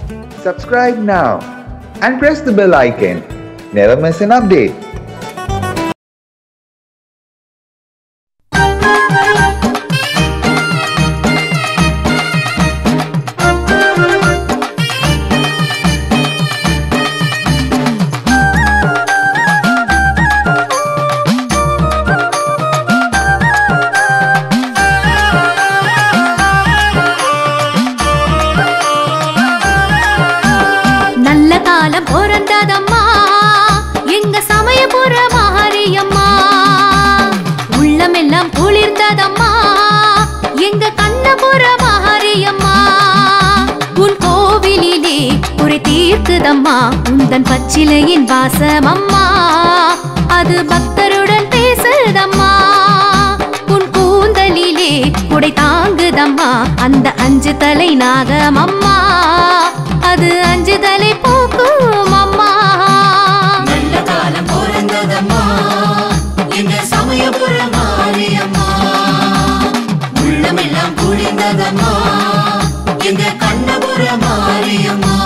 Subscribe now and press the bell icon. Never miss an update. நல்ல காலம் பிறந்ததம்மா எங்க சமயபுர மாரியம்மா உள்ளமெல்லாம் குளிர்ந்ததம்மா எங்க கண்ணபுர மாரியம்மா உன் கோவிலிலே குறை தீர்க்குதம்மா உந்தன் பச்சிலையின் வாசம் அம்மா அது பக்தருடன் பேசுதம்மா உன் கூந்தலிலே குடை தாங்குதம்மா அந்த அஞ்சு தலை நாகம் அம்மா அது அஞ்சு தலை போக்கும் அம்மா நல்ல காலம் பிறந்ததம்மா எங்க சமயபுர மாரியம்மா உள்ளமெல்லாம் குளிர்ந்ததம்மா எங்க கண்ணபுர மாரியம்மா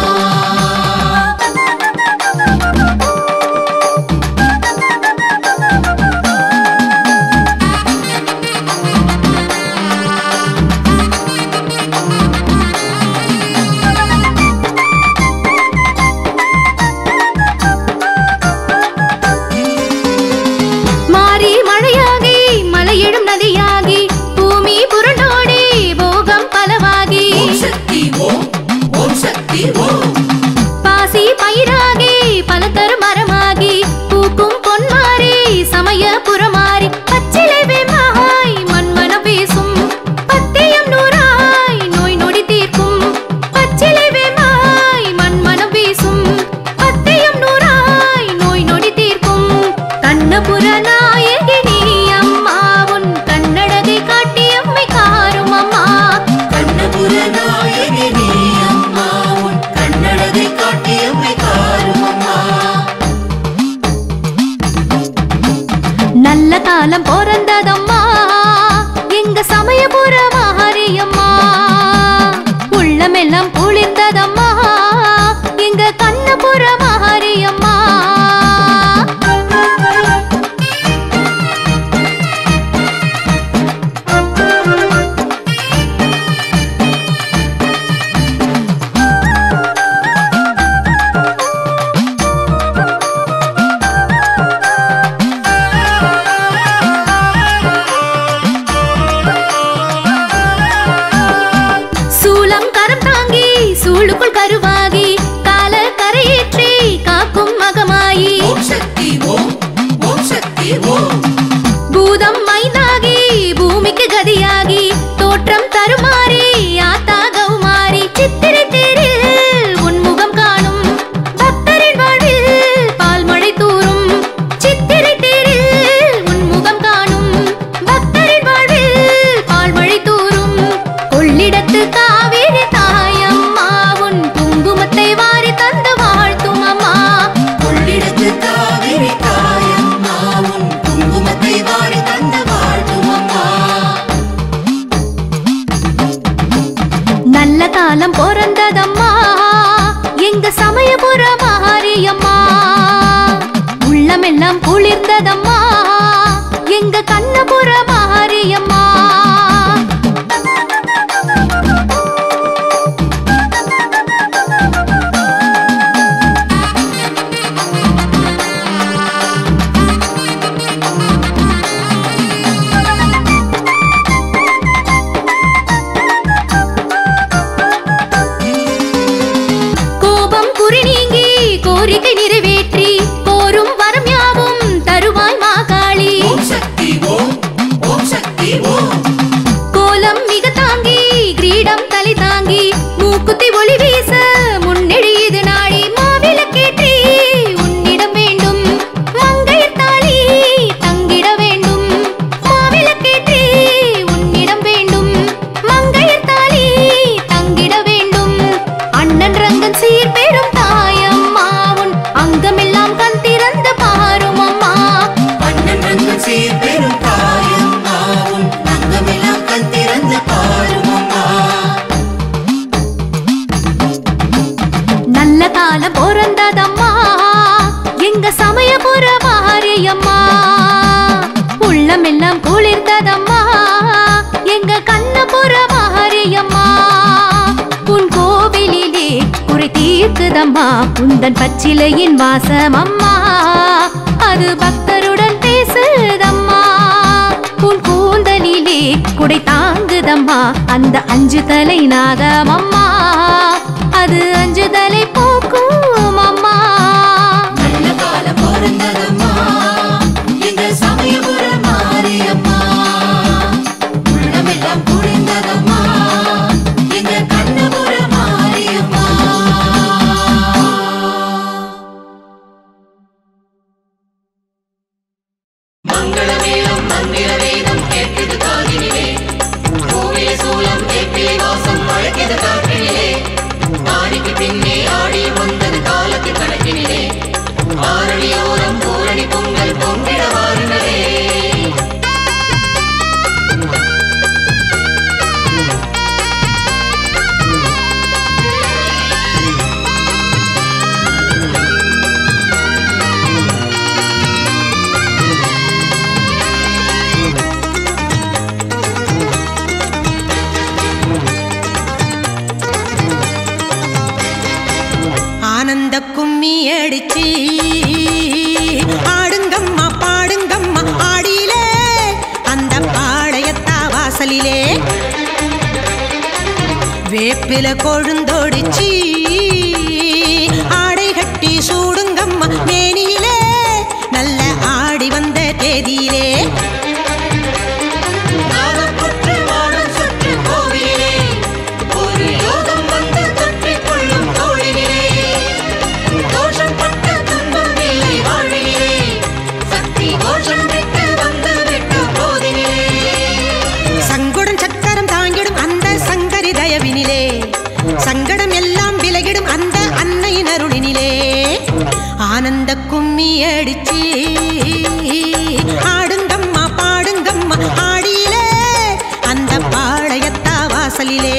மாறி மழையாகி மலையிடும் நதியாகி பூமி புரண்டோடி போகம் பலவாகி ஓம் சக்தி ஓம் ஓம் சக்தி ஓம் பாசி பயிராகி பல தரும் மரமாகி பூக்கும் பொன்மாரி சமய புறமாறி பச்சிலை வேமாய் மண்மன பேசும் பத்தியம் நூறாய் நோய் நொடி தீர்க்கும் பச்சிலை வேமாய் மண்மனம் வீசும் பத்தியம் நூறாய் நோய் நொடி தீர்க்கும் கண்ணபுர நாயகி நீ அம்மா உன் கண்ணழகை காட்டி அம்மை காரும் அம்மா கண்ணபுர நாயகி நீ அம்மா உன் கண்ணழகை காட்டியம்மை காரும் அம்மா நல்ல காலம் பிறந்ததம்மா எங்க சமயபுர மாரியம்மா உள்ளமெல்லாம் குளிர்ந்ததம்மா எங்க கண்ணபுர மாரியம்மா சூலம் கரம் தாங்கி சூளுக்குள் கருவாகி கால கரையேற்றி காக்கும் மகமாயி ஓம் சக்தி ஓம் ஓம் சக்தி ஓம் பூதம் மைந்தாகி பூமிக்கு கதியாகி தோற்றம் தருமாறி ஆத்தா கௌமாரி சித்திரை தேரில் உன்முகம் காணும் பக்தரின் வாழ்வில் பால்மழை தூரும் சித்திரை தேரில் உன்முகம் காணும் பக்தரின் வாழ்வில் பால்மழை தூரும் கொள்ளிடத்து காவேரி தாயம்மா உன் குங்குமத்தை வாரி தந்து வாழ்த்தும் அம்மா கொள்ளிடத்து காவிரி தாயம்மா உன் குங்குமத்தை வாரி தந்து வாழ்த்தும் அம்மா நல்ல காலம் பிறந்ததம்மா எங்க சமயபுர மாரியம்மா உள்ளமெல்லாம் குளிர்ந்ததம்மா எங்க கண்ணபுர மாரியம்மா கோபம் குறி நீங்கி கோரிக்கை நிறைவேற்றி கோரும் வரம் யாவும் தருவாய் மாகா காலம் பிறந்ததம்மா எங்க சமயபுர மாரியம்மா உள்ளமெல்லாம் குளிர்ந்ததம்மா எங்க கண்ணபுர மாரியம்மா உன் கோவிலிலே குறை தீர்க்குதம்மா உந்தன் பச்சிலையின் வாசம் அம்மா அது பக்தருடன் பேசுதம்மா உன் கூந்தலிலே குடை தாங்குதம்மா அந்த அஞ்சு தலை நாகமம்மா அது அஞ்சு தலை போக்கும் அம்மா நல்ல காலம் பிறந்ததம்மா எங்க சமயபுர மாரியம்மா உள்ளமெல்லாம் குளிர்ந்ததம்மா எங்க கண்ணபுர மாரியம்மா மங்களவேலம் மந்திர வேதம் கேட்குது காதினிலே கோவில சூலம் வேப்பிலை வாசம் அழைக்குது காற்றினிலே ஆடிக்கு பின்னே ஆடி வந்தது காலத்து கணக்கினிலே ஆரணியோரம் பூரணி பொங்கல் பொங்கிட வாருங்களே ஆனந்த கும்மி அடிச்சு ஆடுங்கம்மா பாடுங்கம்மா ஆடியிலே அந்த பாளையத்தா வாசலிலே வேப்பில கொழுந்தொடிச்சு ஆடை கட்டி சூடுங்கம்மா மேனியிலே நல்ல ஆடி வந்த தேதியிலே நாகப்புற்று வானம் சுற்று கோவிலிலே ஒரு யோகம் வந்து தொற்றிக் கொள்ளும் தோழினிலே தோஷம் பட்ட துன்பம் இல்லை வாழ்வினிலே சக்தி கோஷம் விட்டு வந்து விட்டு போதினிலே சங்குடன் சக்கரம் தாங்கிடும் அந்த சங்கரி தயவினிலே சங்கடம் எல்லாம் விலகிடும் அந்த அன்னையின் அருளினிலே ஆனந்த கும்மி அடிச்சு ஆடுங்கம்மா பாடுங்கம்மா ஆடியிலே அந்த பாளையத்தா வாசலிலே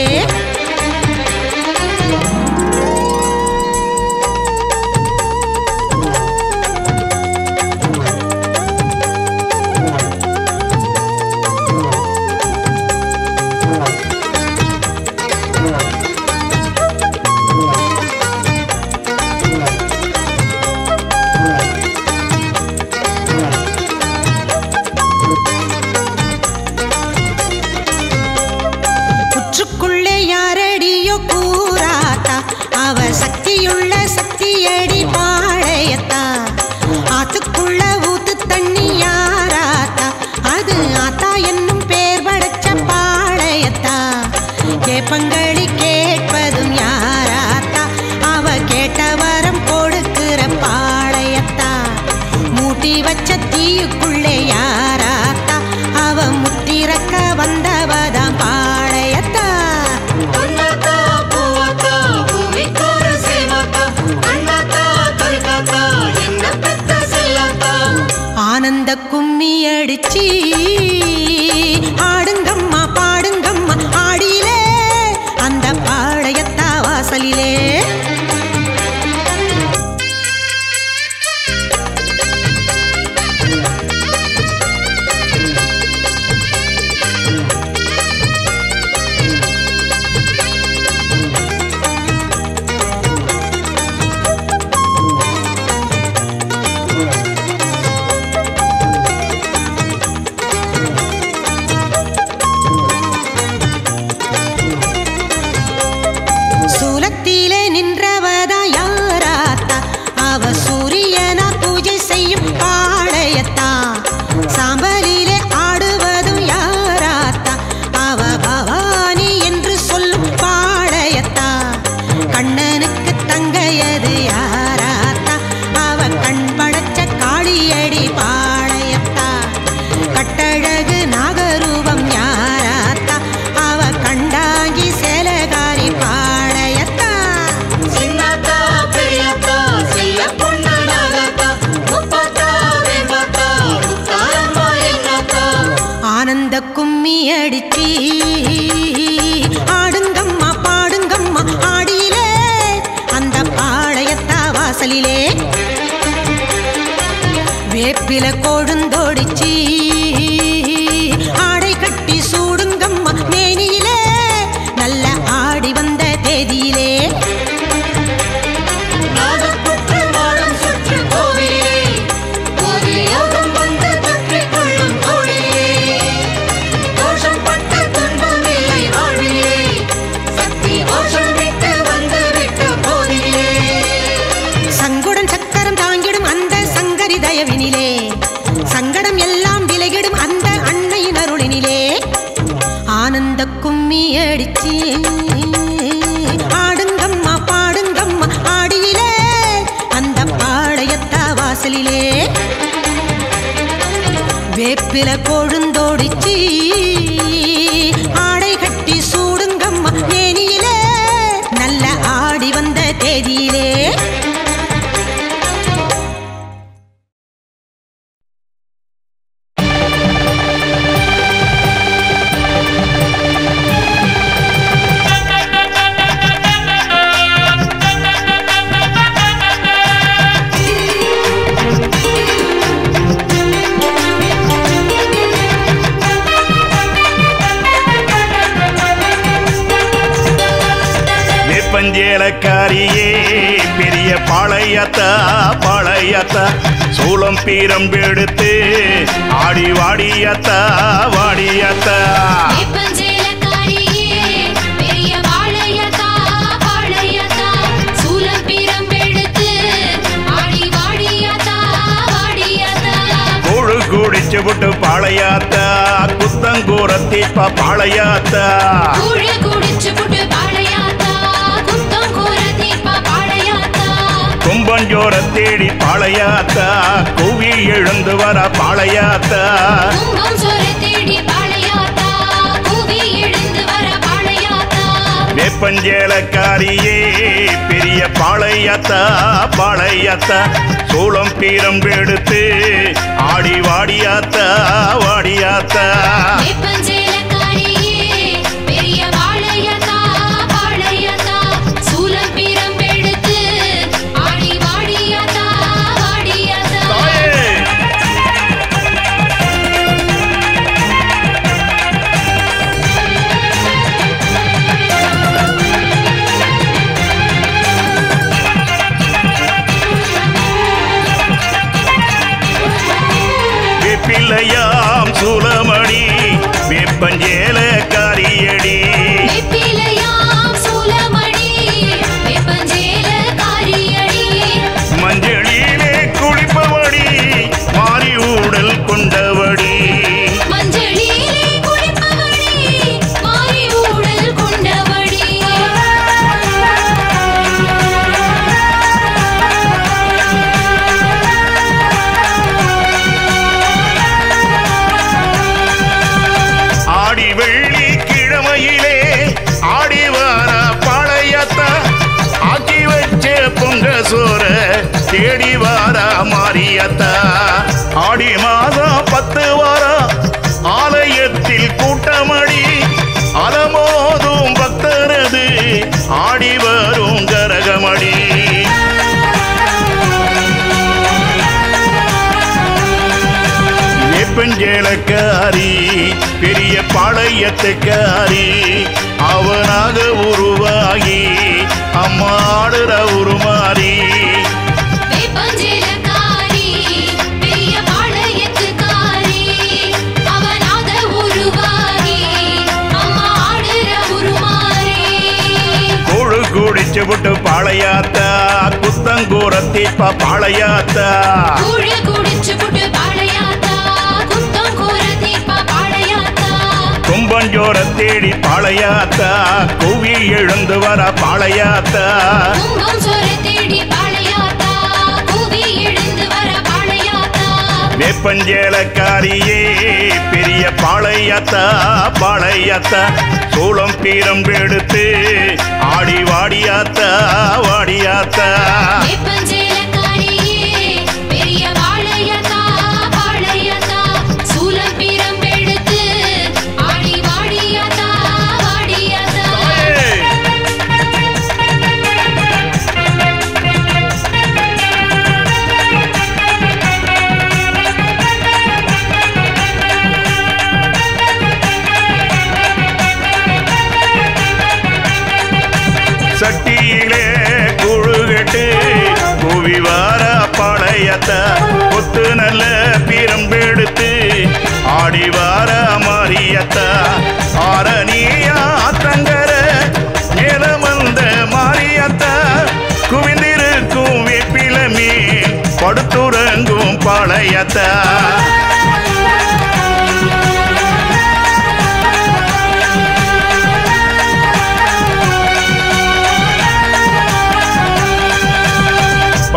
புற்றுக்குள்ளே யாரடியோ கூறாத்தா அவ சக்தியுள்ள சக்தியடி பாளையத்தா ஆத்துக்குள்ள ஊத்து தண்ணி யாராத்தா அது ஆத்தா என்னும் பேர் படைச்ச பாளையத்தா கேப்பங்களி கேட்பதும் யாராத்தா அவ கேட்ட வரம் கொடுக்கிற பாளையத்தா மூட்டி வச்ச தீயுக்குள்ளே யாராத்தா அவ முத்திறக்க வந்தவதான் பாளையத்தா பொன்னாத்தா பூவாத்தா பூமிக்கோர சேவாத்தா அண்ணாத்தா கருக்காத்தா என்ன பெத்த செல்லாத்தா ஆனந்த கும்மி அடிச்சு ஆடுங்கம்மா பாடுங்கம்மா ஆடியிலே அந்த பாளையத்தா வாசலிலே சூலத்திலே நின்றவதா யாராத்தா அவ சூரியனா பூஜை செய்யும் பாளையத்தா சாம்பலிலே ஆடுவதும் யாராத்தா அவ பவானி என்று சொல்லும் பாளையத்தா கண்ணனுக்கு தங்கையது யாராத்தா அவ கண் படைச்ச காளியடி பாளையத்தா கட்டழகு நாகரூபம் யாராத்தா அவ கண்டாங்கி சேலகாரி பாளையத்தா சின்னாத்தா பெரியாத்தா செல்ல பொண்ணு நாகாத்தா முப்பாத்தா வேம்பாத்தா முத்தாரம்மா என்னாத்தா ஆனந்த கும்மி அடிச்சு ஆடுங்கம்மா பாடுங்கம்மா ஆடியிலே அந்த பாளைய அடிச்சு ஆடுங்கம்மா பாடுங்கம்மா ஆடியிலே அந்த பாளையத்தா வாசலிலே வேப்பில கொழுந்தோடிச்சு ஆடை கட்டி சூடுங்கம்மா மேனியிலே நல்ல ஆடி வந்த தேதியிலே வேப்பஞ்சேலக்காரியே பெரிய பாளையத்தா பாளையத்தா சூளம் பீரம் எடுத்து ஆடி வாடியத்தா வாடியத்தா வேப்பஞ்சேலக்காரியே, பெரிய வாழையத்தா, வாழையத்தா, சூலம் பிரம்பெடுத்து, ஆடி வாடியத்தா, வாடியத்தா. கூழு குடிச்சு விட்டு பாளையாத்தா குத்தங்கூரத்தி பாளையாத்தா கூழு குடிச்சு புட்டு பாளையாத்தா, குத்தம் கூற தீர்ப்பா பாளையாத்தா. கும்பஞ்சோர தேடி பாளையாத்தா குவி எழுந்து வர பாளையாத்தா கும்பம் சோறு தேடி பாளையாத்தா, கூவி எழுந்து வர பாளையாத்தா. வேப்பஞ்சேலக்காரியே பெரிய பாளையத்தா பாளையத்தா சூளம் பீரம் எடுத்து ஆடி வாடியாத்தா வாடியாத்தா வேப்பஞ்சேலக்காரியே, பெரிய வாழையத்தா, வாழையத்தா, சூலம் பிரம்பெடுத்து, ஆடி வாடியத்தா, வாடியத்தா. தாயே! வேப்பிள்ளையாம் சூலமணி வேப்பஞ்சேலக்காரியடி வெப்பிலையாம் சூலமணி, வேப்பஞ்சேலக்காரியடி. மஞ்சளிலே குளிப்பவடி மாறி ஊடல் கொண்டவடி மஞ்சளிலே குளிப்பவடி, மாறி ஊடல் கொண்டவடி. ஆடி வெள்ளி கிழமையிலே ஆடி வார பாளையத்தா ஆக்கி வச்ச பொங்க சோற தேடி வாரா மாரியத்தா ஆடி மாதம் பத்து வாரம் ஆலயத்தில் கூட்டமடி அலமோதும் பக்தரது ஆடி வரும் கரகமடி வேப்பஞ்சேலக்காரி பெரிய பாளையத்துக்காரி அவனாக உருவாகி அம்மாடுற உருமாறி வேப்பஞ்சேலக்காரி, பெரிய பாளையத்துக்காரி, அவனாக உருவாகி, அம்மா ஆடுற உருமாறி. கூழு குடிச்சு விட்டு பாளையாத்தா குத்தங்கூரத்தி பாளையாத்தா கூழு குடிச்சு புட்டு பாளையாத்தா, குத்தம் கூற தீர்ப்பா பாளையாத்தா. கும்பஞ்சோர தேடி பாளையாத்தா குவி எழுந்து வர பாளையாத்தா கும்பம் சோறு தேடி பாளையாத்தா, கூவி எழுந்து வர பாளையாத்தா. வேப்பஞ்சேலக்காரியே பெரிய பாளையத்தா பாளையத்தா சூளம் பீரம் எடுத்து ஆடி வாடியாத்தா வாடியாத்தா வேப்பஞ்சேலக்காரியே, பெரிய வாழையத்தா, வாழையத்தா, சூலம் பிரம்பெடுத்து, ஆடி வாடியாத்தா, வாடியாத்தா. சட்டியிலே குழுகட்டு குவி வார பாளையத்த கொத்து நல்ல பிரம்பெடுத்து ஆடி வார மாரியத்த ஆரணியா தங்கர மேலமந்த மாரியத்த குவிந்திருக்கும் வேப்பிலமே படுத்துறங்கும் பாளையத்த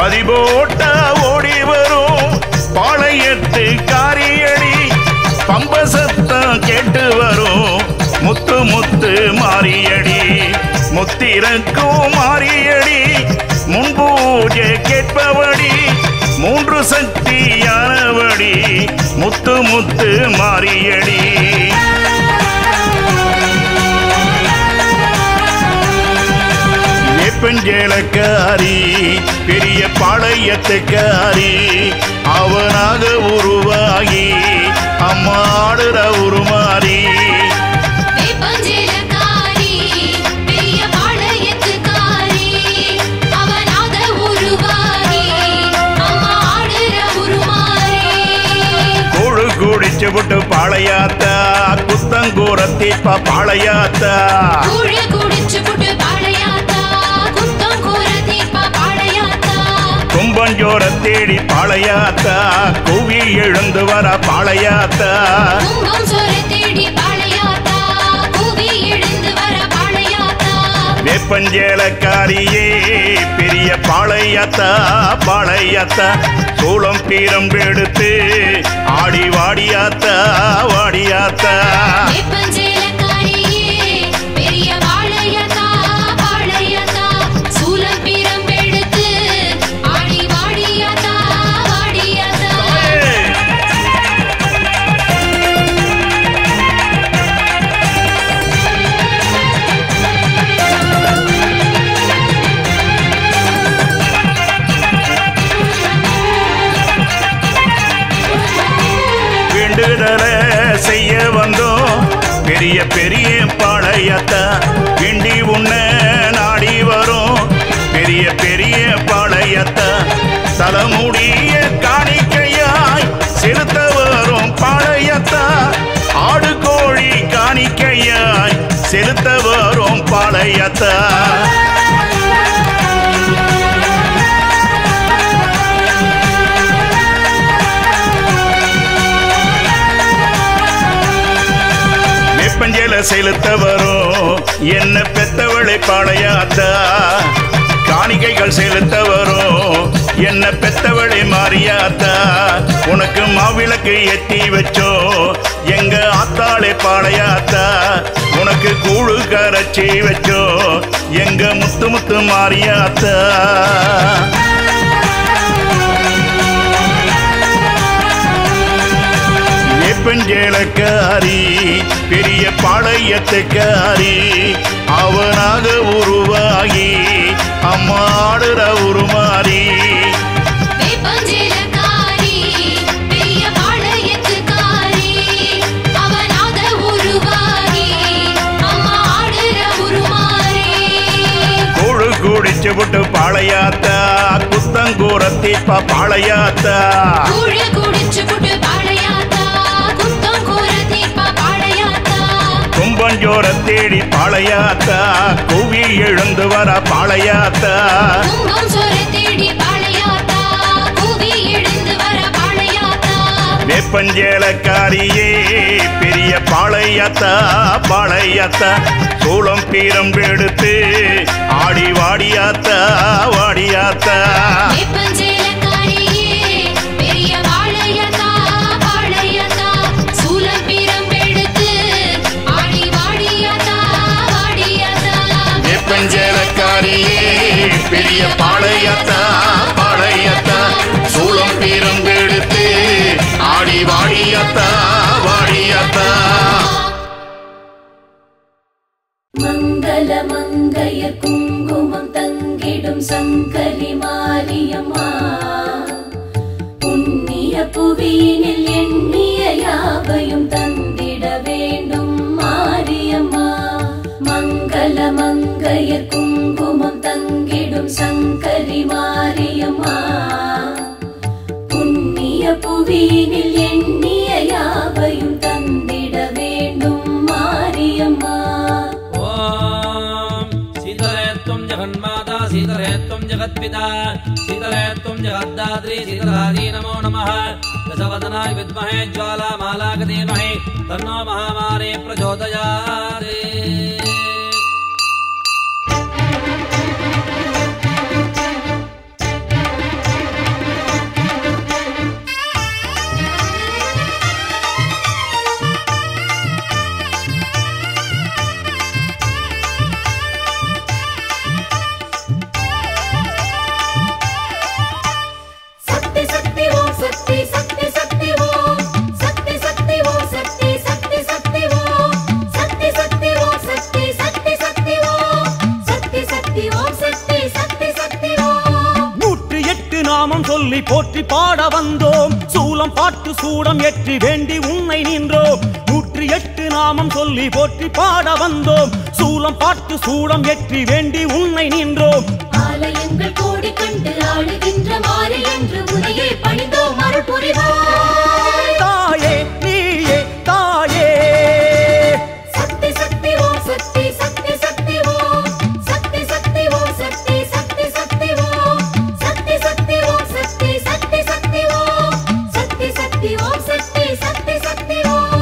பதிபோட்டா ஓடி வரும் பாளையத்து காரியடி பம்ப சத்தம் கேட்டு வரும் முத்து முத்து மாரியடி முத்திரக்கும் மாரியடி முன்பூஜை கேட்பவடி மூன்று சக்தியானவடி முத்து முத்து மாரியடி வேப்பஞ்சேலக்காரி பெரிய பாளையத்துக்காரி அவனாக உருவாகி அம்மா ஆடுற உருமாறி வேப்பஞ்சேலக்காரி, பெரிய பாளையத்துக்காரி, அவனாக உருவாகி, அம்மா ஆடுற உருமாறி. கூழு குடிச்சு விட்டு பாளையாத்தா குத்தங்கூரத்திப்பா பாளையாத்தா கூழ குடிச்சு புட்டு பாளையாத்தா, குத்தம் கூற தீப்பா பாளையாத்தா. கும்பஞ்சோர தேடி பாளையாத்தா குவி எழுந்து வர பாளையாத்தா கும்பம் சோற தேடி பாளையாத்தா, கூவி எழுந்து வர பாளையாத்தா. வேப்பஞ்சேலக்காரியே பெரிய பாளையத்தா பாளையத்தா சூளம் பீரம் எடுத்து ஆடி வாடியாத்தா வாடியாத்தா வேப்பஞ்சேலக்காரியே, பெரிய பாளையத்தா, பாளையத்தா, சூலம் பிரம்பெடுத்து, ஆடி வாடியாத்தா, வாடியாத்தா. வேண்டுதல செய்ய வந்தோம் பெரிய பெரிய பாளையத்தா கிண்டி உன்ன நாடி வரும் பெரிய பெரிய பாளையத்தா தலைமுடிய காணிக்கையாய் செலுத்த வரும் பாளையத்தா ஆடு கோழி காணிக்கையாய் செலுத்த வரும் பாளையத்தா வெப்பஞ்சல செலுத்த வரும் என்ன பெத்தவளை பாளையாத்தா காணிக்கைகள் செலுத்த வரும் என்ன பெத்தவளை மாறியாத்தா உனக்கு மாவிளக்கு எத்தி வச்சோ எங்க ஆத்தாளை பாளையாத்தா உனக்கு கூழு கரைச்சி வச்சோ எங்க முத்து முத்து மாறியாத்தா வேப்பஞ்சேலக்காரி பெரிய பாளையத்துக்காரி அவனாக உருவாகி அம்மா ஆடுற உருமாறி வேப்பஞ்சேலக்காரி, பெரிய பாளையத்துக்காரி, அவனாக உருவாகி, அம்மா ஆடுற உருமாறி. கூழு குடிச்சு விட்டு பாளையாத்தா குத்தங்கூரத்திப்பா பாளையாத்தா கூழ குடிச்சு புட்டு பாளையாத்தா, குத்தம் கூற தீப்பா பாளையாத்தா. கும்பஞ்சோர தேடி பாளையாத்தா குவி எழுந்து வர பாளையாத்தா கும்பம் சோற தேடி பாளையாத்தா, கூவி எழுந்து வர பாளையாத்தா. வேப்பஞ்சேலக்காரியே பெரிய பாளையத்தா பாளையத்தா சூளம் பீரம் எடுத்து ஆடி வாடியாத்தா வாடியாத்தா வேப்பஞ்சேலக்காரியே, பெரிய பாளையத்தா, பாளையத்தா, சூலம் பிரம்பெடுத்து, ஆடி வாடியாத்தா, வாடியாத்தா. வேப்பஞ்சேலக்காரியே பெரிய பாளையத்தா பாளையத்தா சூளம் பீரம் எடுத்து ஆடி வாடியாத்தா வாடியாத்தா மங்கள மங்கைய குங்குமம் தங்கிடும் சங்கரி மாரியம்மா புண்ணிய புவியினில் எண்ணிய யாவையும் தந்திட வேண்டும் மாரியம்மா மங்கள மங்கைய குங்குமம் தங்கிடும் சங்கரி மாரியம்மா புண்ணிய புவியினில் எண்ணிய யாவையும் தந்திட வேண்டும் மாரியம்மா ॐ शीतले त्वं जगन्माता शीतले त्वं जगत्पिता शीतले त्वं जगद्दात्री शीतलादी नमो नमः दशवदनाय विद्महे ज्वालामालाक धीमहि तन्नो महामारी प्रचोदयात् ஓம் சக்தி சக்தி சக்தி ஓம் நூற்றி எட்டு நாமம் சொல்லி போற்றி பாட வந்தோம் சூலம் பாட்டு சூடம் ஏற்றி வேண்டி உன்னை நின்றோம் நூற்றி எட்டு நாமம் சொல்லி போற்றி பாட வந்தோம் சூலம் பாட்டு சூடம் ஏற்றி வேண்டி உன்னை நின்றோம் ஆலயங்கள் கோடி கண்டு ஆளுகின்ற மாறி என்று உனையே பணிந்தோம் அருள் புரிவாய் தாயே நீயே தாயே சக்தி சக்தி ஓம் சக்தி சக்தி சக்தி ஓம் சக்தி சக்தி ஓம் சக்தி சக்தி சக்தி ஓம் சக்தி சக்தி ஓம் சக்தி சக்தி சக்தி ஓம் சக்தி சக்தி ஓம் சக்தி சக்தி சக்தி ஓம்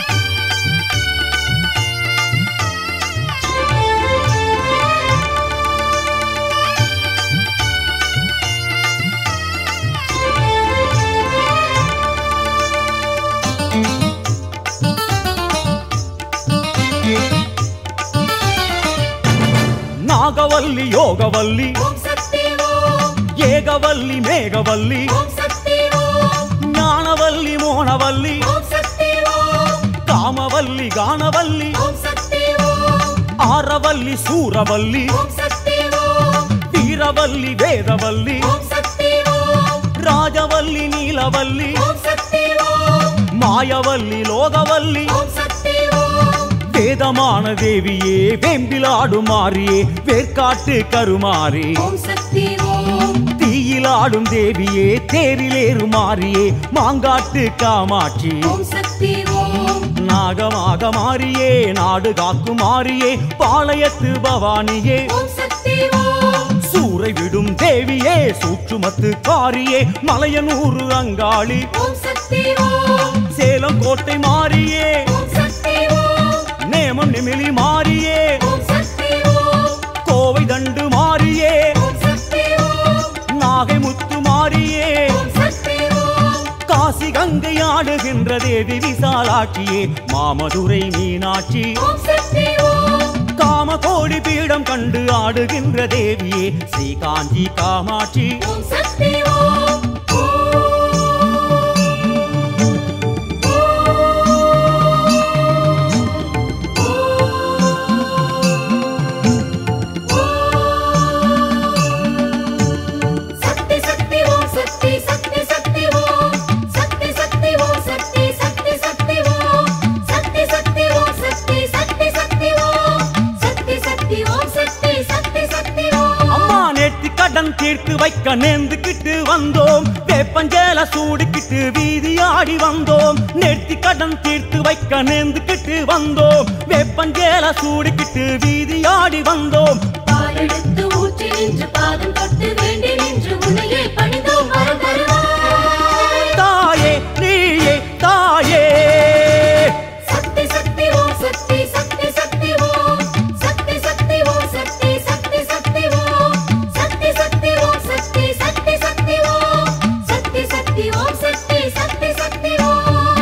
நாகவல்லி யோகவல்லி ஓம் சக்தி ஓம் ஏகவல்லி மேகவல்லி ஓம் சக்தி ஓம் ஞானவல்லி மோனவல்லி ஓம் சக்தி ஓம் காமவல்லி கானவல்லி ஓம் சக்தி ஓம் ஆரவல்லி சூரவல்லி ஓம் சக்தி ஓம் வீரவல்லி வேதவல்லி ஓம் சக்தி ஓம் ராஜவல்லி நீலவல்லி ஓம் சக்தி ஓம் மாயவல்லி லோகவல்லி ஓம் சக்தி ஓம் வேதமான தேவியே வேம்பிலாடும் மாறியே வேர்க்காட்டு கருமாறி ஓம் சக்தி ஓம் தீயிலாடும் தேவியே தேரிலேறு மாறியே மாங்காட்டு காமாட்சி ஓம் சக்தி ஓம் நாகமாக மாறியே நாடு காக்கும் மாறியே பாளையத்து பவானியே ஓம் சக்தி ஓம் சூறை விடும் தேவியே சூற்றுமத்து காரியே மலையனூறு அங்காளி ஓம் சக்தி ஓம் சேலம் கோட்டை மாறியே ஓம் சக்தி ஓம் நேமம் நிமிலி மாறியே ஓம் சக்தி ஓம் கோவை தண்டு மாறியே ஓம் சக்தி ஓம் நாகை முத்து மாறியே ஓம் சக்தி ஓம் காசி கங்கை ஆடுகின்ற தேவி விசாலாட்சியே மாமதுரை மீனாட்சி ஓம் சக்தி ஓம் காம கோடி பீடம் கண்டு ஆடுகின்ற தேவியே ஸ்ரீ காஞ்சி காமாட்சி ஓம் சக்தி ஓம் சக்தி சக்தி ஓம் சக்தி சக்தி சக்தி ஓம் சக்தி சக்தி ஓம் சக்தி சக்தி சக்தி ஓம் சக்தி சக்தி ஓம் சக்தி சக்தி சக்தி ஓம் சக்தி சக்தி ஓம் சக்தி சக்தி சக்தி ஓம் அம்மா நேர்த்தி கடன் தீர்த்து வைக்க நேர்ந்துக்கிட்டு வந்தோம் வேப்பஞ்சேல சூடிக்கிட்டு வீதி ஆடி வந்தோம் நேர்த்தி கடன் தீர்த்து வைக்க நேர்ந்துக்கிட்டு வந்தோம் வேப்பஞ்சேல சூடிக்கிட்டு வீதி ஆடி வந்தோம் பாலெடுத்து ஊற்றி நின்று பாதம் தொட்டு வேண்டி நின்று உன்னையே பணிந்தோம் வரம் தருவாய் தாயே நீயே தாயே சக்தி சக்தி ஓம் சக்தி சக்தி சக்தி ஓம் சக்தி சக்தி ஓம் சக்தி சக்தி சக்தி ஓம் சக்தி சக்தி ஓம் சக்தி சக்தி சக்தி ஓம் சக்தி சக்தி ஓம் சக்தி சக்தி சக்தி ஓம்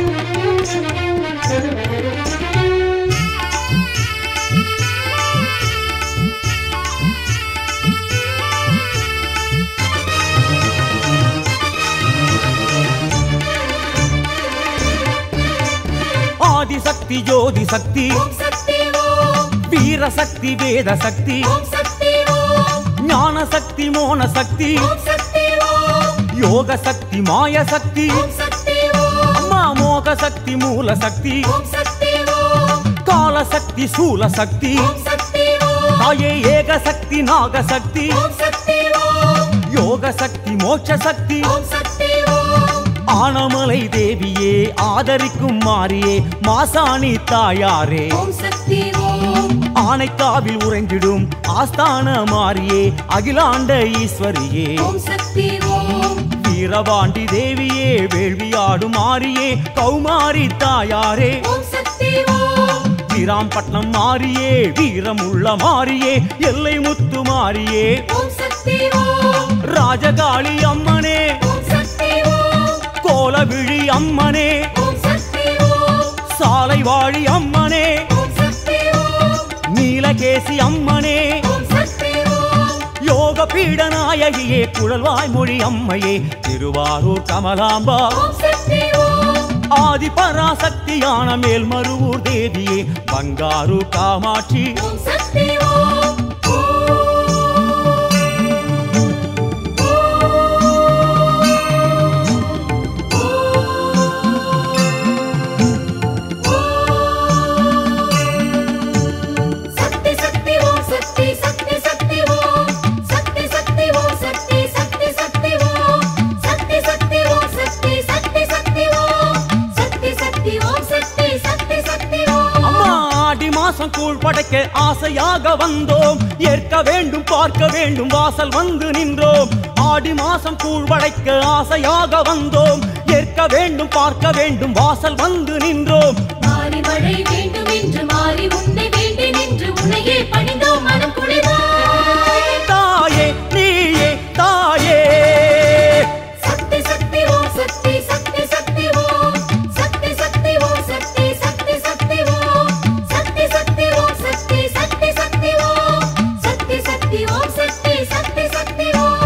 ஆதிசக்தி ஜோதி சக்தி ஓம் சக்தி ஓம் வீர சக்தி வேத சக்தி ஓம் சக்தி ஓம் ஞான சக்தி மோன சக்தி ஓம் சக்தி ஓம் யோக சக்தி மாய சக்தி ஓம் சக்தி ஓம் அம்மா மோக சக்தி மூல சக்தி ஓம் சக்தி ஓம் கால சக்தி சூல சக்தி ஓம் சக்தி ஓம் தாயே ஏக சக்தி நாக சக்தி ஓம் சக்தி ஓம் யோக சக்தி மோட்ச சக்தி ஓம் சக்தி ஓம் ஆனமலை தேவியே ஆதரிக்கும் மாறியே மாசாணி தாயாரே ஓம் சக்தி ஓம் ஆனைக்காவில் உறைந்திடும் ஆஸ்தான மாறியே அகிலாண்ட ஈஸ்வரியே ஓம் சக்தி ஓம் வீரபாண்டி தேவியே வேள்வியாடும் மாறியே கௌமாரி தாயாரே ஓம் சக்தி ஓம் வீராம்பட்டினம் மாறியே வீரமுள்ள மாறியே எல்லை முத்து மாறியே ஓம் சக்தி ஓம் ராஜகாளி அம்மனே ஓம் சக்தி ஓம் கோலவிழி அம்மனே ஓம் சக்தி ஓம் சாலை வாழி அம்மனே ஓம் சக்தி ஓம் நீலகேசி அம்மனே ஓம் சக்தி ஓம் யோக பீட நாயகியே குழல்வாய் மொழி அம்மையே திருவாரூர் கமலாம்பா ஓம் சக்தி ஓம் ஆதி பராசக்தியான மேல்மருவூர் தேவியே பங்காரு காமாட்சி ஓம் சக்தி ஓம் ஓம் ஆசையாக வந்தோம் ஏற்க வேண்டும் பார்க்க வேண்டும் வாசல் வந்து நின்றோம் ஆடி மாசம் கூழ் வளைக்க ஆசையாக வந்தோம் ஏற்க வேண்டும் பார்க்க வேண்டும் வாசல் வந்து நின்றோம் மாறி மழை வேண்டும் என்று மாறி உன்னை வேண்டேன் என்று உன்னையே பணிந்தோம் மனம் குளிவாய் தாயே நீயே தாயே சக்தி சக்தி ஓம் சக்தி சக்தி சக்தி ஓம் சக்தி சக்தி ஓம் சக்தி சக்தி சக்தி ஓம் சக்தி சக்தி ஓம் சக்தி சக்தி சக்தி ஓம் சக்தி சக்தி ஓம் சக்தி சக்தி சக்தி ஓம்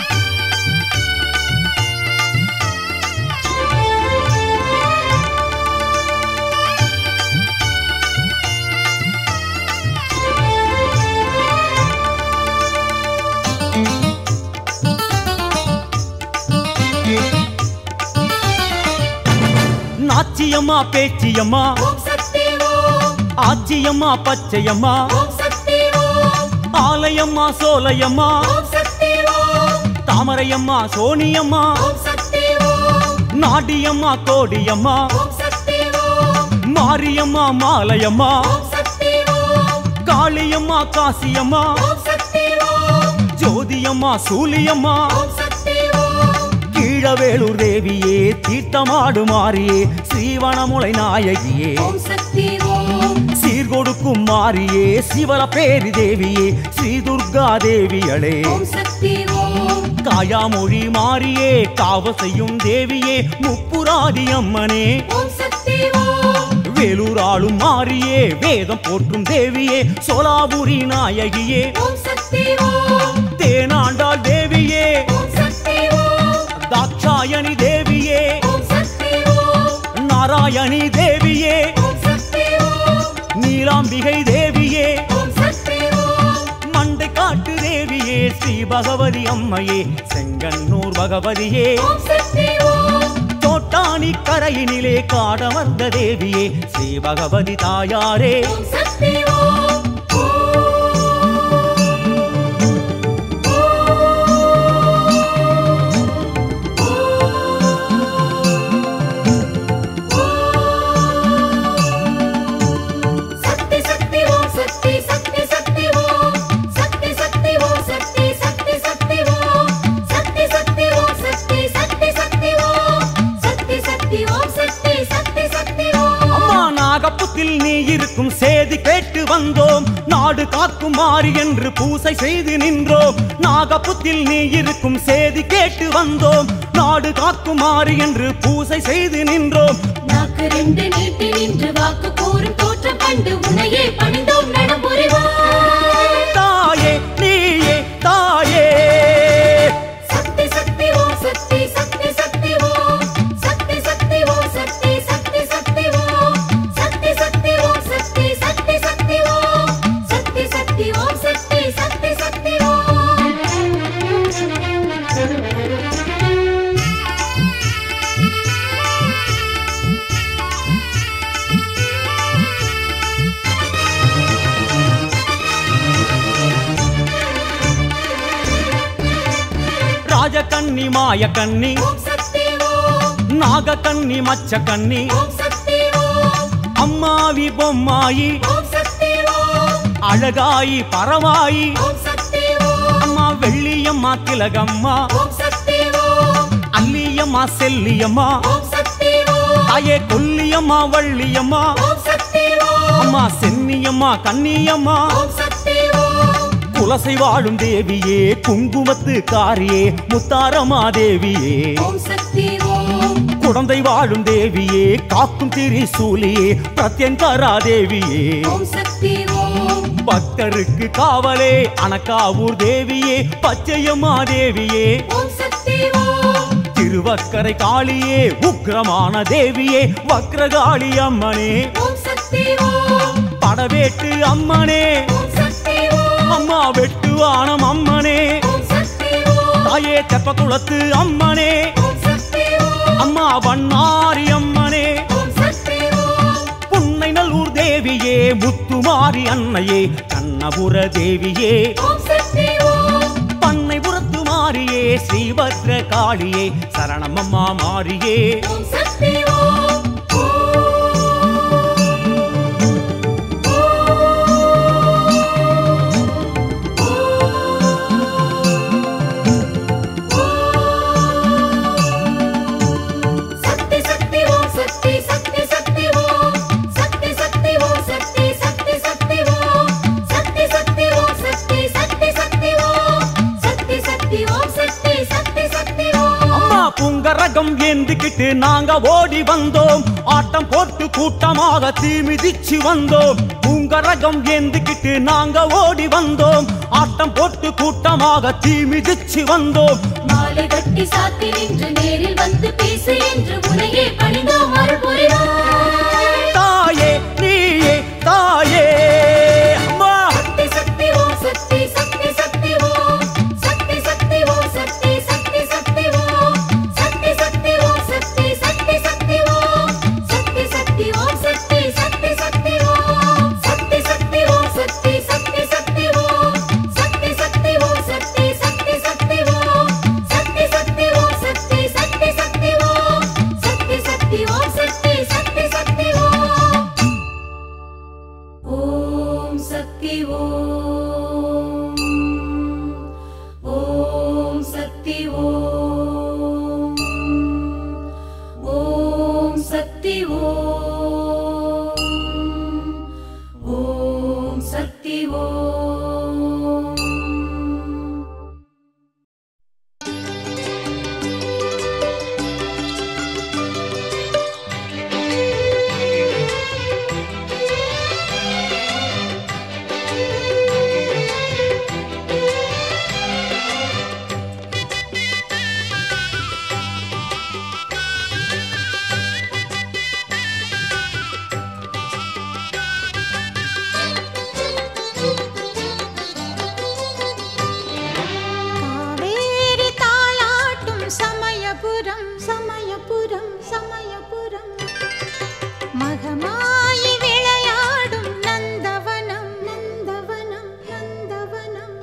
நாச்சியம்மா பேச்சியம்மா ஓம் சக்தி ஓம் ஆச்சியம்மா பச்சையம்மா ஓம் சக்தி ஓம் ஆலயம்மா சோலையம்மா ஓம் சக்தி ஓம் தாமரையம்மா சோனியம்மா ஓம் சக்தி ஓம் நாடியம்மா கோடியம்மா ஓம் சக்தி ஓம் மாரியம்மா மாலையம்மா ஓம் சக்தி ஓம் காளியம்மா காசியம்மா ஓம் சக்தி ஓம் ஜோதியம்மா சூலியம்மா ஓம் சக்தி ஓம் கீழவேளூர் தேவியே தீர்த்தமாடு மாறியே ஸ்ரீவனமுலை நாயகியே ஓம் சக்தி ஓம் சீர்கொடுக்கும் மாறியே சிவல பேரி தேவியே ஸ்ரீ துர்கா தேவியளே ஓம் சக்தி ஓம் காயாமொழி மாறியே காவ செய்யும் தேவியே முப்புராதி அம்மனே ஓம் சக்தி ஓம் வேலூர் ஆளும் மாறியே வேதம் போற்றும் தேவியே சோலாபுரி நாயகியே ஓம் சக்தி ஓம் தேனாண்டாள் தேவியே ஓம் சக்தி ஓம் தாட்சாயணி தேவியே ஓம் சக்தி ஓம் நாராயணி தேவியே ஓம் சக்தி ஓம் நீலாம்பிகை தேவியே ஓம் சக்தி ஓம் மண்டை காட்டு தேவியே ஸ்ரீ பகவதி அம்மையே செங்கன்னூர் பகவதியே ஓம் சக்தி ஓம் தோட்டாணி கரையினிலே காடமர்ந்த தேவியே ஸ்ரீ பகவதி தாயாரே ஓம் சக்தி ஓம் சக்தி சக்தி ஓம் சக்தி சக்தி சக்தி ஓம் சக்தி சக்தி ஓம் சக்தி சக்தி சக்தி ஓம் சக்தி சக்தி ஓம் சக்தி சக்தி சக்தி ஓம் சக்தி சக்தி ஓம் சக்தி சக்தி சக்தி ஓம் அம்மா நாகப்புத்தில் நீ இருக்கும் சேதி கேட்டு வந்தோம் நாடு காக்கும் மாறி என்று பூசை செய்து நின்றோம் நாகப்புத்தில் நீ இருக்கும் சேதி கேட்டு வந்தோம் நாடு காக்கும் மாறி என்று பூசை செய்து நின்றோம் நாக்கு ரெண்டு நீட்டி நின்று வாக்கு கூறும் தோற்றம் கண்டு உன்னையே பணிந்தோம் நடம் புரிவாய் தாயே நீயே தாயே சக்தி சக்தி ஓம் சக்தி சக்தி சக்தி ஓம் சக்தி சக்தி ஓம் சக்தி சக்தி சக்தி ஓம் சக்தி சக்தி ஓம் சக்தி சக்தி சக்தி ஓம் சக்தி சக்தி ஓம் சக்தி சக்தி சக்தி ஓம் ராஜகன்னி மாயக்கன்னி ஓம் சக்தி ஓம் நாகக்கன்னி மச்சக்கன்னி ஓம் சக்தி ஓம் அம்மாவி பொம்மாயி ஓம் சக்தி ஓம் அழகாயி பரவாயி ஓம் சக்தி ஓம் அம்மா வெள்ளியம்மா திலகம்மா ஓம் சக்தி ஓம் அல்லியம்மா செல்லியம்மா ஓம் சக்தி ஓம் தாயே கொல்லியம்மா வள்ளியம்மா ஓம் சக்தி ஓம் அம்மா சென்னியம்மா கன்னியம்மா ஓம் சக்தி ஓம் குலசை வாழும் தேவியே குங்குமத்து காரியே முத்தாரமா தேவியே ஓம் சக்தி ஓம் குழந்தை வாழும் தேவியே காக்கும் திரிசூலியே பிரத்யங்கரா தேவியே ஓம் சக்தி ஓம் பக்தருக்கு காவலே அணக்காவூர் தேவியே பச்சையம்மா தேவியே ஓம் சக்தி ஓம் திருவக்கரை காளியே உக்கிரமான தேவியே வக்ரகாளி அம்மனே ஓம் சக்தி ஓம் படவேட்டு அம்மனே ஓம் சக்தி ஓம் அம்மா வெட்டுவானம் அம்மனே ஓம் சக்தி ஓம் தாயே தெப்பக்குளத்து அம்மனே ஓம் சக்தி ஓம் அம்மா வண்ணாரி அம்மனே ஓம் சக்தி ஓம் புன்னை நல்லூர் தேவியே முத்துமாரி அன்னையே கண்ணபுர தேவியே ஓம் சக்தி ஓம் பண்ணைபுரத்து மாரியே ஸ்ரீபத்ர காளியே சரணமம்மா மாரியே ஓம் சக்தி ஓம் கரகம் ஏந்திக்கிட்டு நாங்க ஓடி வந்தோம் ஆட்டம் போட்டு கூட்டமாக தீ மிதிச்சு வந்தோம் பூங்கரகம் ஏந்திக்கிட்டு நாங்க ஓடி வந்தோம் ஆட்டம் போட்டு கூட்டமாக தீ மிதிச்சு வந்தோம் மாலை கட்டி சாத்தி நின்று நேரில் வந்து பேசு என்று முனையே பணிந்தோம் அருள் புரிவாய் தாயே நீயே தாயே அம்மா சக்தி சக்தி ஓ சக்தி சக்தி சக்தி ஓ சக்தி சக்தி ஓ சக்தி சக்தி சக்தி ஓ சக்தி சக்தி ஓ சக்தி சக்தி சக்தி ஓ சக்தி சக்தி ஓ சக்தி சக்தி சக்தி ஓ சக்தி சக்தி ஓ சக்தி சக்தி சக்தி ஓ சக்தி சக்தி ஓ சக்தி சக்தி சக்தி ஓ சக்தி சக்தி ஓ சக்தி சக்தி சக்தி ஓ சக்தி சக்தி ஓ சக்தி சக்தி சக்தி ஓ ஓம் சக்தி ஓம் ஓம் சக்தி ஓம் ஓம் சக்தி ஓம் ஓம் சக்தி ஓம் காவேரி தாளாட்டும் சமயபுரம் சமயபுரம் சமயபுரம் மகமாயி விளையாடும் நந்தவனம் நந்தவனம் நந்தவனம்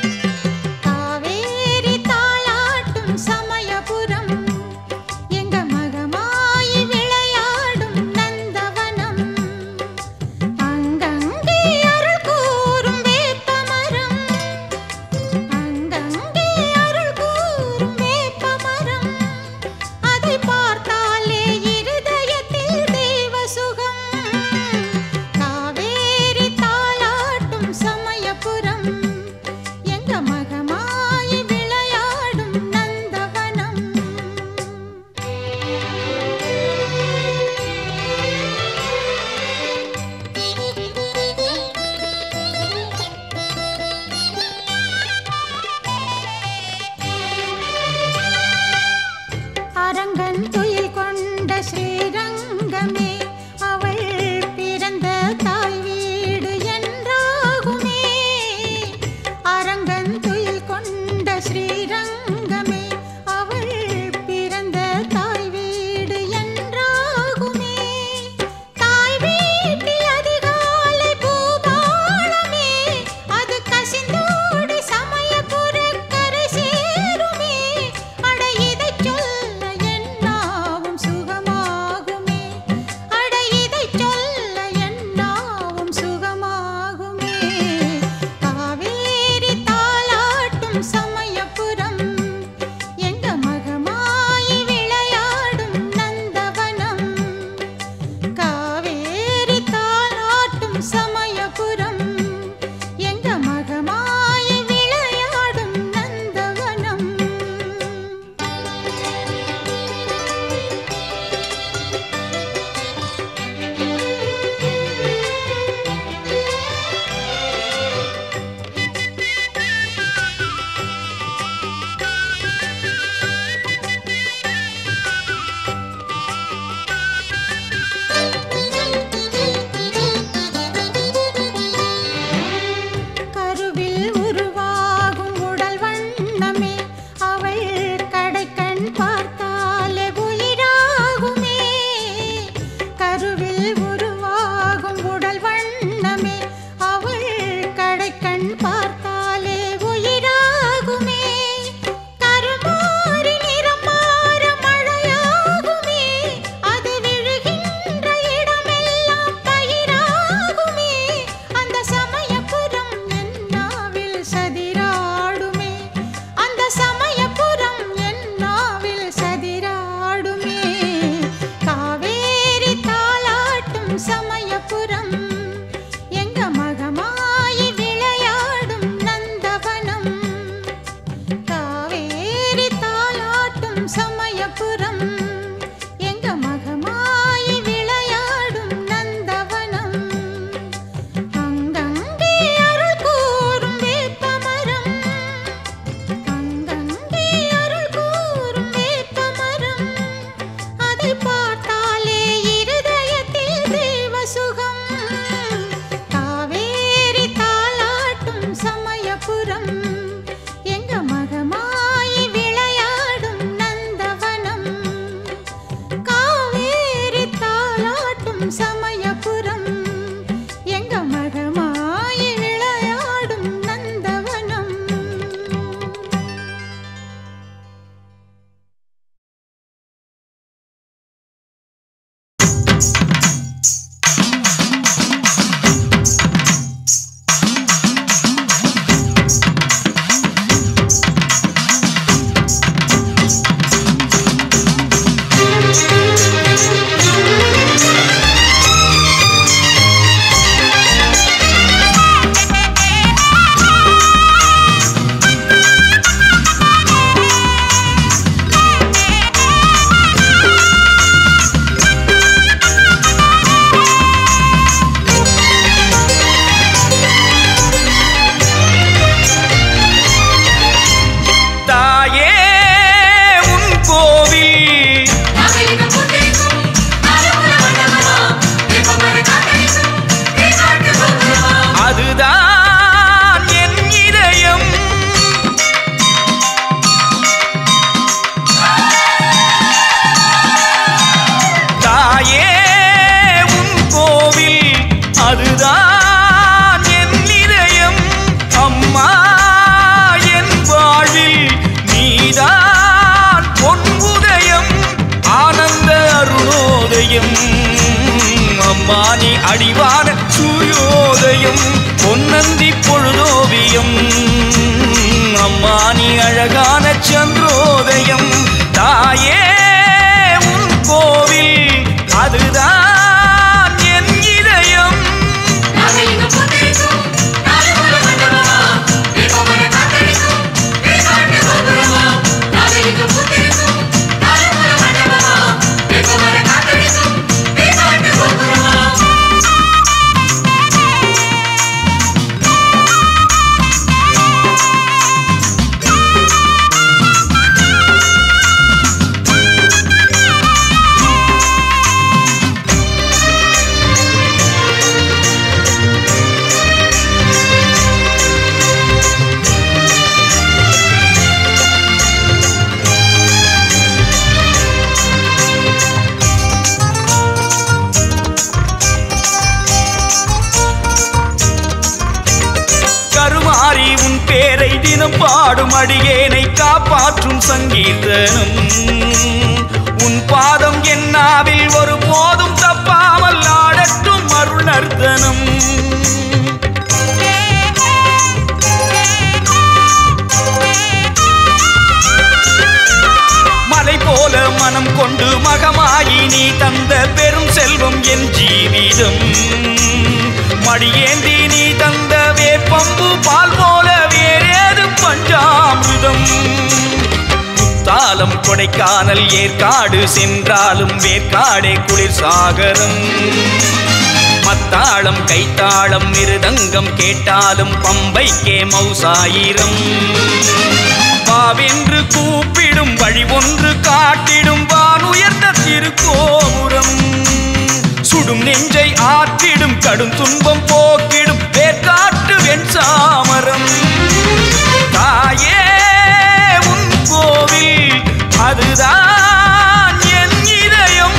காவேரி தாளாட்டும் சமயபுரம் எங்க மகமாயி விளையாடும் நந்தவனம் அங்கங்கே அருள் கூறும் வேப்பமரம் அங்கங்கே அருள் கூறும் வேப்பமரம் அதை பார்த்தாலே இருதயத்தில் தெய்வ சுகம் காவேரி தாளாட்டும் சமயபுரம் எங்க மகமாயி விளையாடும் நந்தவனம் அரங்கன் துயில் கொண்ட ஸ்ரீரங்கமே அவள் பிறந்த தாய் வீடு என்றாகுமே அரங்கன் துயில் கொண்ட ஸ்ரீரங்கமே அவள் பிறந்த தாய் வீடு என்றாகுமே தாய் வீட்டில் அதிகாலை பூபாளமே அது கசிந்தோடி சமயபுர கரை சேருமே அட இதைச் சொல்ல என்னாவும் சுகமாகுமே அட இதைச் சொல்ல என்னாவும் சுகமாகுமே காவேரி தாளாட்டும் சமயபுரம் எங்க மகமாயி விளையாடும் நந்தவனம் காவேரி தாளாட்டும் சமயபுரம் எங்க மகமாயி விளையாடும் நந்தவனம் சூரியோதயம் அம்மா நீ அடிவான சூரியோதயம் பொன்னந்தி பொழுதோவியம் அம்மா நீ அழகான சந்திரோதயம் தாயே உன் கோவில் அதுதான் என் இதயம் கருமாறி உன் பேரை தினம் பாடும் அடியேனை காப்பாற்றும் சங்கீர்த்தனம் உன் பாதம் என்னாவில் ஒரு போதும் தப்பாமல் ஆடட்டும் அருள் நர்த்தனம் மலை போல மனம் கொண்டு மகமாயி நீ தந்த பெரும் செல்வம் என் ஜீவிதம் மடியேந்தி நீ தந்த வேப்பம்பு பால் போல வேறேது பஞ்சாமிர்தம் குத்தாலம் கொடைக்கானல் ஏற்காடு சென்றாலும் வேற்காடே குளிர் சாகரம் மத்தாளம் கைத்தாளம் மிருதங்கம் கேட்டாலும் பம்பைக்கே மௌசாயிரம் வாவென்று கூப்பிடும் வழி ஒன்று காட்டிடும் வான் உயர்ந்த திருக்கோபுரம் சுடும் நெஞ்சை ஆற்றிடும் கடும் துன்பம் போக்கிடும் வேற்காட்டு வெண்சாமரம் தாயே உன் கோவில் அதுதான் என் இதயம்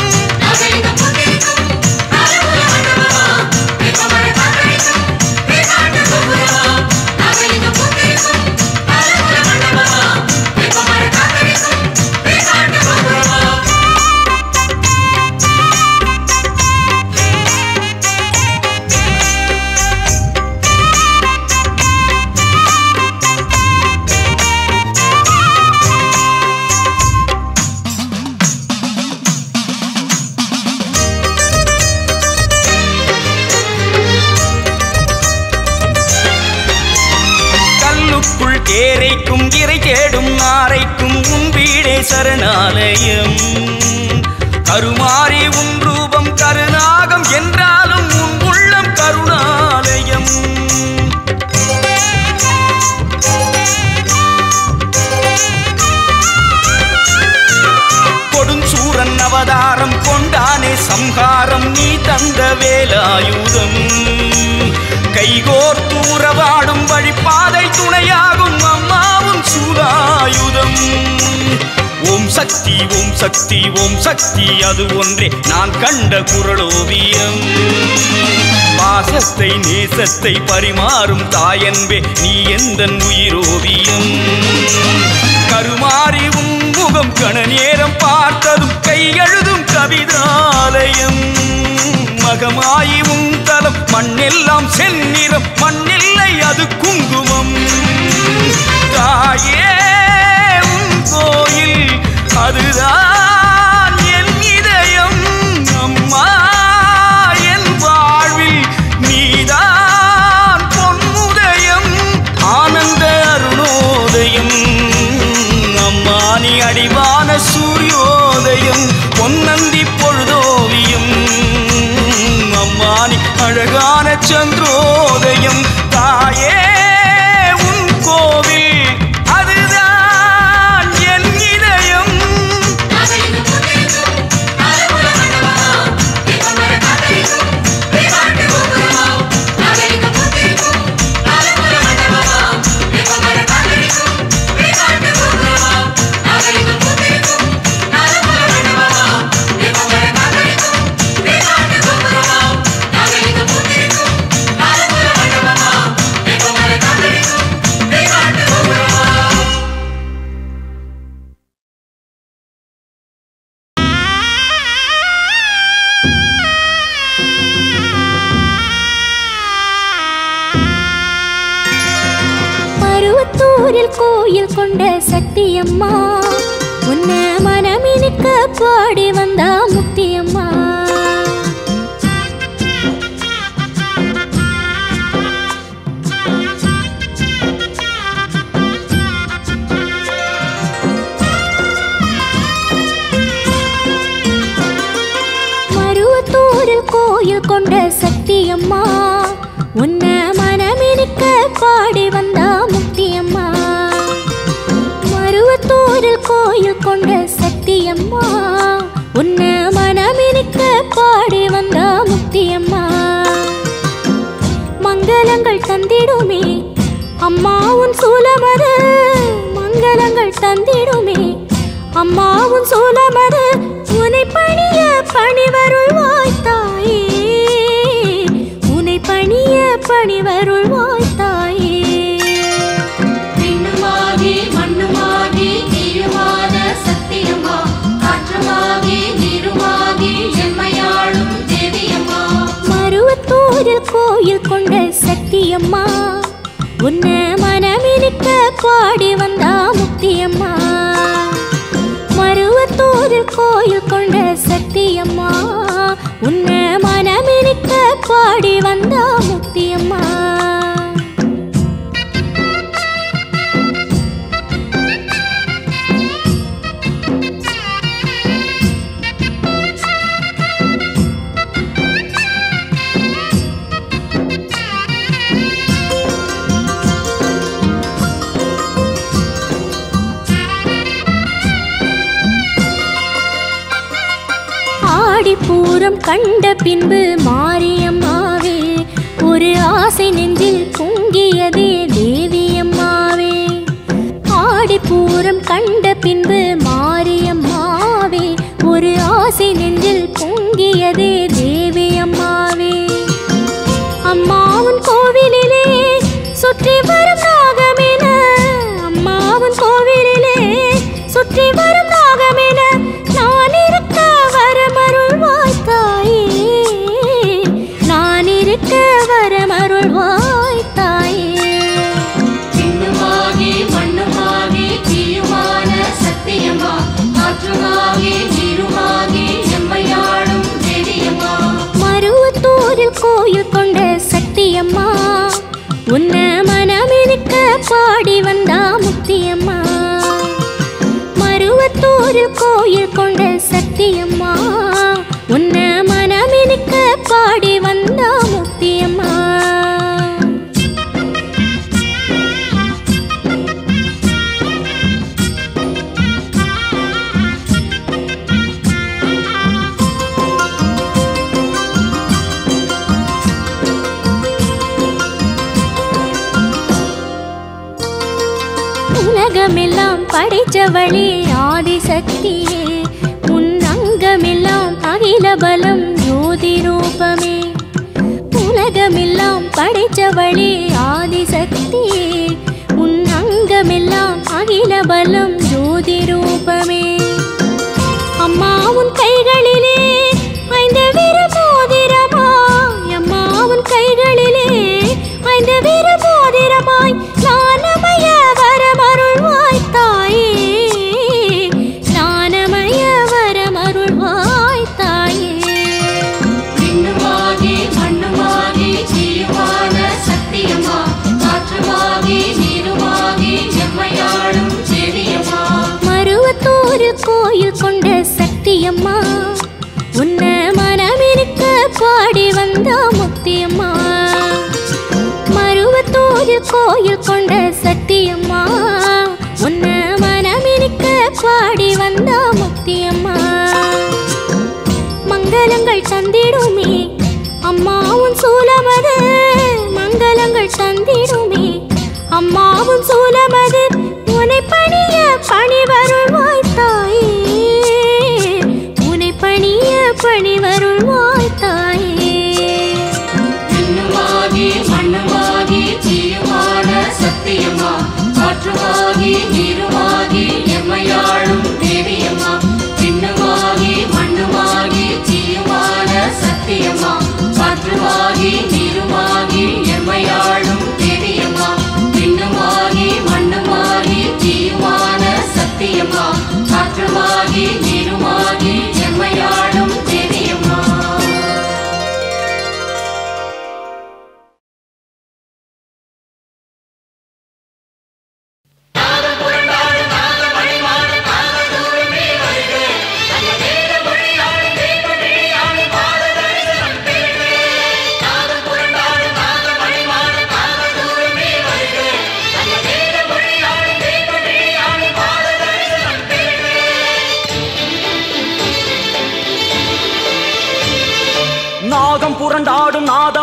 கல்லுக்குள் கேரைக்கும் இறை தேடும் நாரைக்கும் உன் வீடே சரணாலயம் கருமாறி உன் ரூபம் கருநாகம் என்றாலும் உன் உள்ளம் கருணாலயம் கொடுஞ்சூரன் அவதாரம் கொண்டானே சம்ஹாரம் நீ தந்த வேலாயுதம் கைகோர் தூரவாடும் வழிபாதை துணையாகும் அம்மாவும் சூதாயுதம் ஓம் சக்தி ஓம் சக்தி ஓம் சக்தி அது ஒன்றே நான் கண்ட குரலோவியம் பாசத்தை நேசத்தை பரிமாறும் தாயன்பே நீ எந்த உயிரோவியம் கருமாறி உன் முகம் கண நேரம் பார்த்ததும் கையெழுதும் கவிதாலயம் மகமாயி உன் தலம் மண்ணெல்லாம் செந்நிறம் மண்ணில்லை அது குங்குமம் தாயே உன் கோயில் அதுதான் என் இதயம் அம்மா என் வாழ்வில் நீதான் பொன்முதயம் ஆனந்த அருணோதயம் அம்மா நீ அடிவான சூரியோதயம் பொன்னந்தி பொழுதோவியம் அம்மா நீ அழகான சந்திரோதயம் தாயே உன் கோவில் அதுதான் என் இதயம் Thank you. மருவத்தூரில் கோயில் கொண்ட சக்தியம்மா உன்ன மனமினுக்க பாடி வந்தா முக்தியம்மா மருவத்தூரில் கோயில் கொண்ட சக்தியம்மா உன்ன மனமினுக்க பாடி வந்தா முக்தியம்மா மருவத்தூரில் கோயில் கொண்ட சக்தியம்மா உன்ன மனமினுக்க பாடி வந்தா முக்தியம்மா மங்களங்கள் தந்திடுமே அம்மா உன் சூலமது மங்களங்கள் தந்திடுமே அம்மா உன் சூலமது உனை பணிய பணிவருள்வாய் தாயே உனை பணிய பணிவருள்வாய் தாயே விண்ணுமாகி மண்ணுமாகி நீயுமான சத்தியம்மா காற்றுமாகி நீருமாகி எம்மையாளும் தேவியம்மா மருவத்தூரில் கோயில் கொண்ட சக்தியம்மா உன்ன மனமினுக்க பாடி வந்தா முக்தியம்மா மருவத்தூரில் கோயில் கொண்ட சக்தியம்மா உன்ன மனமினுக்க பாடி வந்தா முக்தியம்மா ஆடிப்பூரம் கண்ட பின்பு மாரியம்மாவே ஒரு ஆசை நெஞ்சில் பொங்கியதே தேவியம்மாவே ஆடிப்பூரம் கண்ட பின்பு மாரியம்மாவே ஒரு ஆசை நெஞ்சில் பொங்கியதே தேவியம்மாவே அம்மாவின் கோவிலிலே சுற்றி வரும் நாகமென அம்மாவின் கோவிலிலே சுற்றி வரும் நாகமென நான் இருக்க வரமருள்வாய் தாயே நான் இருக்க வரமருள்வாய் தாயே விண்ணுமாகி மண்ணுமாகி தீயுமான சத்தியம்மா காற்றுமாகி நீருமாகி எம்மையாளும் தேவியம்மா மருவத்தூரில் கோயில் கொண்ட சக்தியம்மா உன்ன மனமினுக்க பாடி வந்தா முக்தியம்மா மருவத்தூரில் கோயில் கொண்ட சக்தியம்மா உன்ன மனமினுக்க பாடி வந்தா முக்தியம்மா உலகமெல்லாம் படைச்சவளே ஆதிசக்தியே உன் அங்கமெல்லாம் அகில பலம் ஜோதி ரூபமே உலகமெல்லாம் படைச்சவளே ஆதிசக்தியே உன் அங்கமெல்லாம் அகில பலம் ஜோதி ரூபமே அம்மா உன் கைகளிலே ஐந்து விரு மோதிரமாய் அம்மா உன் கைகளிலே ஐந்து விரு மோதிரமாய் ஞானமய வரமருள்வாய் தாயே ஞானமய வரமருள்வாய் தாயே விண்ணுமாகி மண்ணுமாகி தீயுமான சத்தியம்மா காற்றுமாகி நீருமாகி எம்மையாளும் தேவியம்மா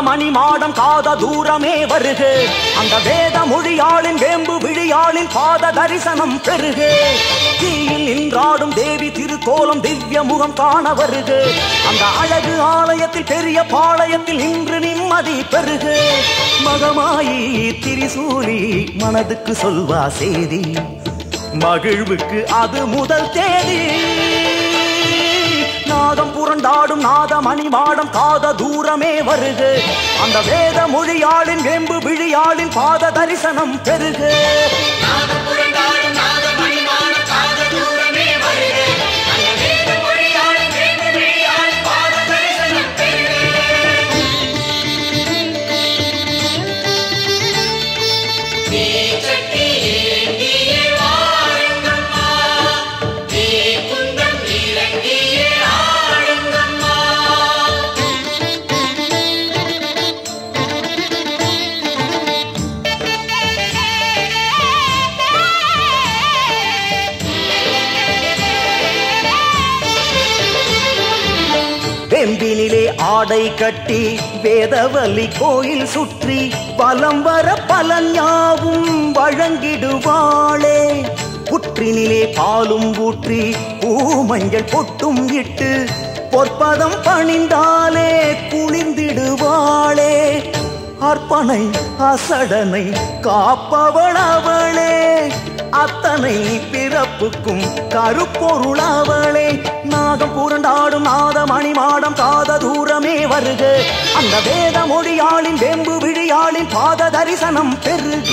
நாதமணி மாடம் காத தூரமே வருக அந்த வேத மொழியாளின் வேம்பு விழியாளின் பாத தரிசனம் பெருக தீயில் நின்றாடும் தேவி திருக்கோலம் திவ்ய முகம் காண வருக அந்த அழகு ஆலயத்தில் பெரிய பாளையத்தில் இன்று நிம்மதி பெருக மகமாயி திரிசூலி மனதுக்கு சொல்வா செய்தி மகிழ்வுக்கு அது முதல் தேதி நாதம் புரண்டாடும் நாதமணி மாடம் காத தூரமே வருக அந்த வேத மொழியாளின் வெம்பு விழியாளின் பாத தரிசனம் பெருக வெம்பினிலே ஆடை கட்டி வேதவல்லி கோயில் சுற்றி பலம் வர பலன் யாவும் வழங்கிடுவாளே புற்றினிலே பாலும் ஊற்றி பூமஞ்சள் பொட்டும் இட்டு பொற்பதம் பணிந்தாலே குளிந்திடுவாளே அர்ப்பனை அசடனை காப்பவள் அவளே அத்தனை பிறப்புக்கும் கருப்பொருள் அவளே நாகம் புரண்டாடும் நாதமணி மாடம் காத தூரமே வருக அந்த வேத மொழியாளின் வெம்பு விழியாளின் பாத தரிசனம் பெருக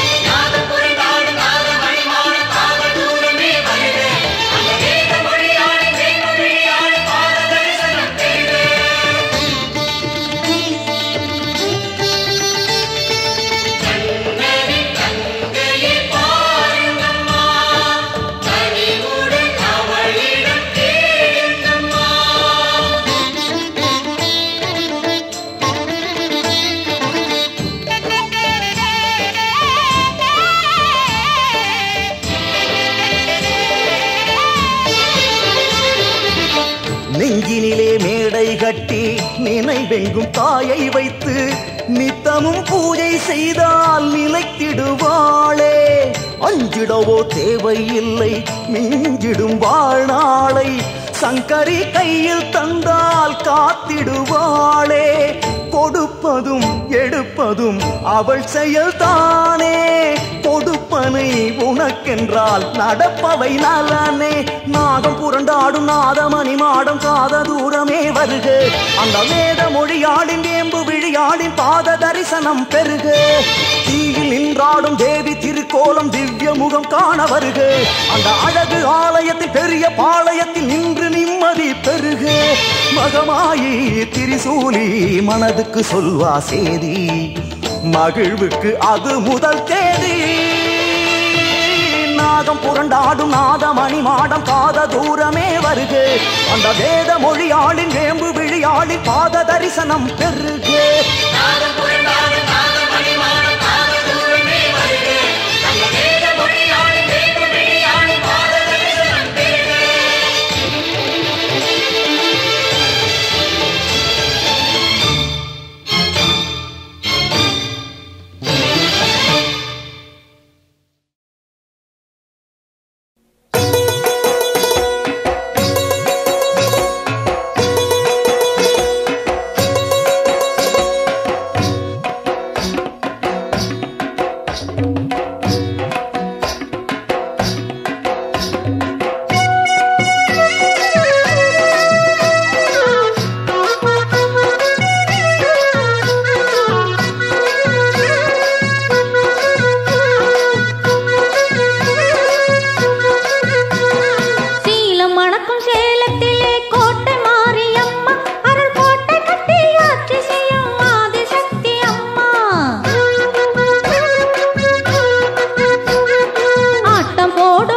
நெஞ்சினிலே மேடை கட்டி நினைவெங்கும் தாயை வைத்து நித்தமும் பூஜை செய்தால் நிலைத்திடுவாளே அஞ்சிடவோ தேவையில்லை மிஞ்சிடும் வாழ்நாளை சங்கரி கையில் தந்தால் காத்திடுவாளே கொடுப்பதும் எடுப்பதும் அவள் செயல்தானே கொடுப்பனை உனக்கென்றால் நடப்பவை நலனே நாகம் புரண்டாடும் நாதமணி மாடம் காத தூரமே வருக அந்த வேத மொழியாளின் வேம்பு விழியாளின் பாத தரிசனம் பெருக தீயில் நின்றாடும் தேவி திருக்கோலம் திவ்ய முகம் காண வருக அந்த அழகு ஆலயத்தில் பெரிய பாளையத்தில் நின்று நிம்மதி பெருக மகமாயி திரிசூலி மனதுக்கு சொல்வா சேதி மகிழ்வுக்கு அது முதல் தேதி நாகம் புரண்டாடும் நாதமணி மாடம் காத தூரமே வருக அந்த வேத மொழியாளின் வேம்பு விழியாளின் பாத தரிசனம் பெருக சீலம் மணக்கும் சேலத்திலே கோட்டை மாரியம்மா அருள் கோட்டை கட்டி ஆட்சி செய்யும் ஆதிசக்தி அம்மா ஆட்டம் போடும்